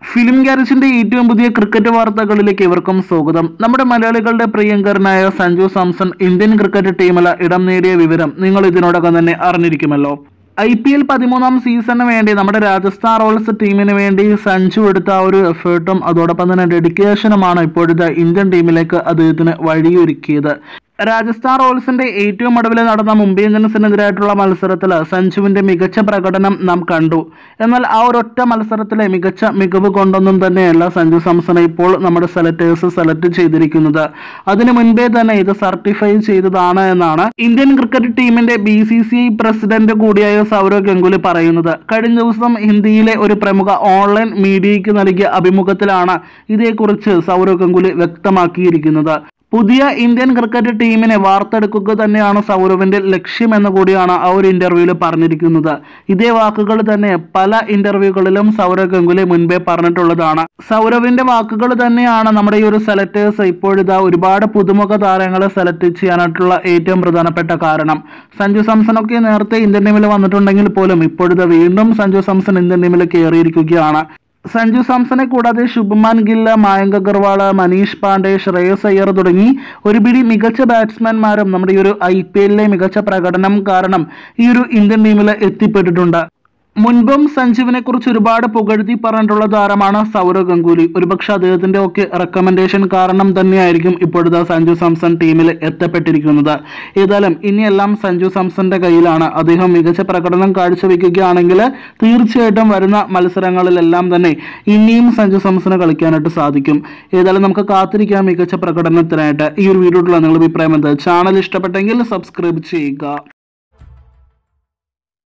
film ഗാരേജിന്റെ ഏറ്റവും പുതിയ cricket വാർത്തകളിലേക്ക് ഇവർക്കും സ്വാഗതം നമ്മുടെ മലയാളികളുടെ പ്രിയങ്കരനായ സഞ്ജു സാംസൺ ഇന്ത്യൻ ക്രിക്കറ്റ് ടീമിൽ ഇടം നേടിയ വിവരം നിങ്ങൾ ഇതിനോടകം തന്നെ അറിഞ്ഞിരിക്കുമല്ലോ ഐ പി എൽ പതിമൂന്നാം സീസണിന് വേണ്ടി നമ്മുടെ രാജസ്ഥാൻ റോയൽസ് ടീമിന് വേണ്ടി സഞ്ജു എടുത്ത ആ ഒരു എഫേർട്ടും അതോടൊപ്പം തന്നെ ഡെഡിക്കേഷനുമാണ് ഇപ്പോഴത്തെ ഇന്ത്യൻ ടീമിലേക്ക് അദ്ദേഹത്തിന് വഴിയൊരുക്കിയത് രാജസ്ഥാൻ റോയൽസിന്റെ ഏറ്റവും ഒടുവിൽ നടന്ന മുംബൈ ഇന്ത്യൻസിനെതിരായിട്ടുള്ള മത്സരത്തിൽ സഞ്ജുവിന്റെ മികച്ച പ്രകടനം നാം കണ്ടു എന്നാൽ ആ ഒരൊറ്റ മത്സരത്തിലെ മികച്ച മികവ് കൊണ്ടൊന്നും തന്നെയല്ല സഞ്ജു സാംസണെ ഇപ്പോൾ നമ്മുടെ സെലക്ടേഴ്സ് സെലക്ട് ചെയ്തിരിക്കുന്നത് അതിനു മുൻപേ തന്നെ ഇത് സർട്ടിഫൈ ചെയ്തതാണ് എന്നാണ് ഇന്ത്യൻ ക്രിക്കറ്റ് ടീമിന്റെ B C C I president കൂടിയായ സൗരവ് ഗംഗുലി പറയുന്നത് കഴിഞ്ഞ ദിവസം ഹിന്ദിയിലെ ഒരു പ്രമുഖ ഓൺലൈൻ മീഡിയയ്ക്ക് നൽകിയ അഭിമുഖത്തിലാണ് ഇതേക്കുറിച്ച് സൗരവ് ഗംഗുലി വ്യക്തമാക്കിയിരിക്കുന്നത് പുതിയ ഇന്ത്യൻ ക്രിക്കറ്റ് ടീമിനെ വാർത്തെടുക്കുക തന്നെയാണ് സൗരവിന്റെ ലക്ഷ്യമെന്ന് കൂടിയാണ് ആ ഒരു ഇന്റർവ്യൂവിൽ പറഞ്ഞിരിക്കുന്നത് ഇതേ വാക്കുകൾ തന്നെ പല ഇന്റർവ്യൂകളിലും സൗരവ് ഗംഗുലി മുൻപേ പറഞ്ഞിട്ടുള്ളതാണ് സൗരവിന്റെ വാക്കുകൾ തന്നെയാണ് നമ്മുടെ ഈ ഒരു സെലക്ടേഴ്സ് ഇപ്പോഴിതാ ഒരുപാട് പുതുമുഖ താരങ്ങളെ സെലക്ട് ചെയ്യാനായിട്ടുള്ള ഏറ്റവും പ്രധാനപ്പെട്ട കാരണം സഞ്ജു സാംസണൊക്കെ നേരത്തെ ഇന്ത്യൻ ടീമിൽ വന്നിട്ടുണ്ടെങ്കിൽ പോലും ഇപ്പോഴിതാ വീണ്ടും സഞ്ജു സാംസൺ ഇന്ത്യൻ ടീമിൽ കയറിയിരിക്കുകയാണ് സഞ്ജു സാംസണെ കൂടാതെ ശുഭ്മാൻ ഗില്ല മായങ്ക് അഗർവാൾ മനീഷ് പാണ്ഡെ ശ്രേയസ് അയ്യർ തുടങ്ങി ഒരു പിടി മികച്ച ബാറ്റ്സ്മാൻമാരും നമ്മുടെ ഈ ഒരു ഐ പി എല്ലിലെ മികച്ച പ്രകടനം കാരണം ഈ ഒരു ഇന്ത്യൻ ടീമിൽ എത്തിപ്പെട്ടിട്ടുണ്ട് മുൻപും സഞ്ജുവിനെ കുറിച്ച് ഒരുപാട് പുകഴ്ത്തി പറഞ്ഞിട്ടുള്ള താരമാണ് സൗരവ് ഗംഗുലി ഒരുപക്ഷെ അദ്ദേഹത്തിന്റെ ഒക്കെ റെക്കമെൻഡേഷൻ കാരണം തന്നെയായിരിക്കും ഇപ്പോഴത്തെ സഞ്ജു സാംസൺ ടീമിൽ എത്തപ്പെട്ടിരിക്കുന്നത് ഏതായാലും ഇനിയെല്ലാം സഞ്ജു സാംസന്റെ കയ്യിലാണ് അദ്ദേഹം മികച്ച പ്രകടനം കാഴ്ചവെക്കുകയാണെങ്കിൽ തീർച്ചയായിട്ടും വരുന്ന മത്സരങ്ങളിലെല്ലാം തന്നെ ഇനിയും സഞ്ജു സാംസണ് കളിക്കാനായിട്ട് സാധിക്കും ഏതായാലും നമുക്ക് കാത്തിരിക്കാം മികച്ച പ്രകടനത്തിനായിട്ട് ഈ ഒരു വീഡിയോയിലുള്ള നിങ്ങളുടെ അഭിപ്രായം എന്താ ചാനൽ ഇഷ്ടപ്പെട്ടെങ്കിൽ സബ്സ്ക്രൈബ് ചെയ്യുക